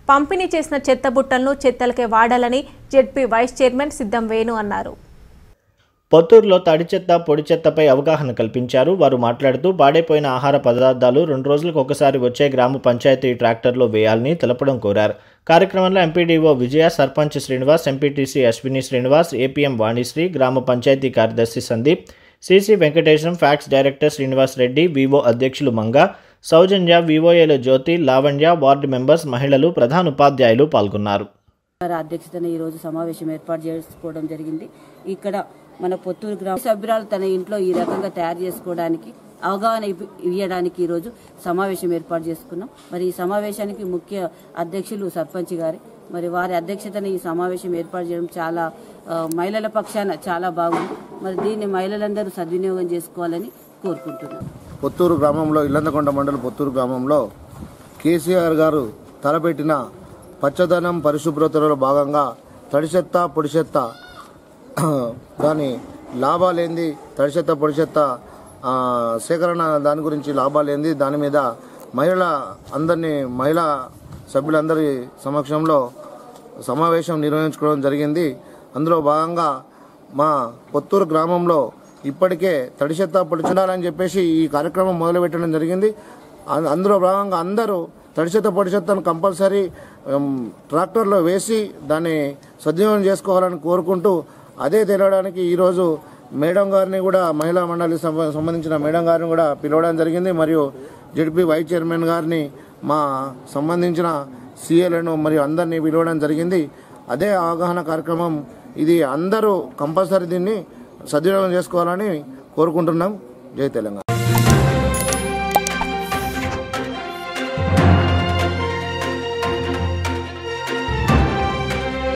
పంపిణీ చేసిన చెత్త బుట్టలను చెత్తలకే వాడాలని జెడ్పీ వైస్ చైర్మన్ సిద్ధం వేణు అన్నారు పొత్తూరులో తడి చెత్త పొడి చెత్తపై అవగాహన కల్పించారు వారు మాట్లాడుతూ పాడైపోయిన ఆహార పదార్థాలు రెండు రోజులకు ఒకసారి వచ్చే గ్రామ పంచాయతీ ట్రాక్టర్లో వేయాలని తెలపడం కోరారు కార్యక్రమంలో MPDO Vijaya sarpanch Srinivas MPTC Ashwini Srinivas APM Vanishri గ్రామ పంచాయతీ కార్యదర్శి Sandeep CC Venkatesham PACS director Srinivas Reddy VO అధ్యక్షులు మంగ సౌజన్య వివోఏల జ్యోతి లావణ్య వార్డు మెంబర్స్ మహిళలు ప్రధాన ఉపాధ్యాయులు పాల్గొన్నారు గారి అధ్యక్షతన ఈ రోజు సమావేశం ఏర్పాటు చేసుకోవడం జరిగింది ఇక్కడ మన పొత్తూరు గ్రామ సభ్యురాలు తన ఇంట్లో ఈ రకంగా తయారు చేసుకోవడానికి అవగాహన ఇవ్వ- ఇవ్వడానికి ఈరోజు సమావేశం ఏర్పాటు చేసుకున్నాం మరి ఈ సమావేశానికి ముఖ్య అధ్యక్షులు సర్పంచ్ గారి మరి వారి అధ్యక్షతన ఈ సమావేశం ఏర్పాటు చేయడం చాలా ఆ, మహిళల పక్షాన చాలా బాగుంది మరి దీన్ని మహిళలందరూ సద్వినియోగం చేసుకోవాలని కోరుకుంటున్నాం పొత్తూరు గ్రామంలో ఇల్లందకొండ మండలం పొత్తూరు గ్రామంలో కేసీఆర్ గారు తలపెట్టిన పచ్చదనం పరిశుభ్రతలో భాగంగా తడి చెత్త పొడి చెత్త దాని లాభాలేంది తడి చెత్త పొడి చెత్త ఆ, సేకరణ దాని గురించి లాభాలేంది దాని మీద మహిళల అందరినీ మహిళా సభ్యులందరి సమక్షంలో సమావేశం నిర్వహించుకోవడం జరిగింది అందులో భాగంగా మా పొత్తూరు గ్రామంలో ఇప్పటికే తడి చెత్త పొడి చెత్తాలని చెప్పేసి ఈ కార్యక్రమం మొదలుపెట్టడం జరిగింది అ- అందులో భాగంగా అందరూ తడి చెత్త పొడి చెత్తను కంపల్సరీ ఉమ్, ట్రాక్టర్లో వేసి దాన్ని సద్వినియోగం చేసుకోవాలని కోరుకుంటూ అదే తెలియడానికి ఈరోజు మేడం గారిని కూడా మహిళా మండలి సంబ- సంబంధించిన మేడం గారిని కూడా పిలవడం జరిగింది మరియు జడ్పీ వైస్ చైర్మన్ గారిని మా సంబంధించిన సీఏలను మరియు అందరినీ పిలవడం జరిగింది అదే అవగాహన కార్యక్రమం ఇది అందరూ కంపల్సరీ దీన్ని సద్వినియోగం చేసుకోవాలని కోరుకుంటున్నాం జై తెలంగాణ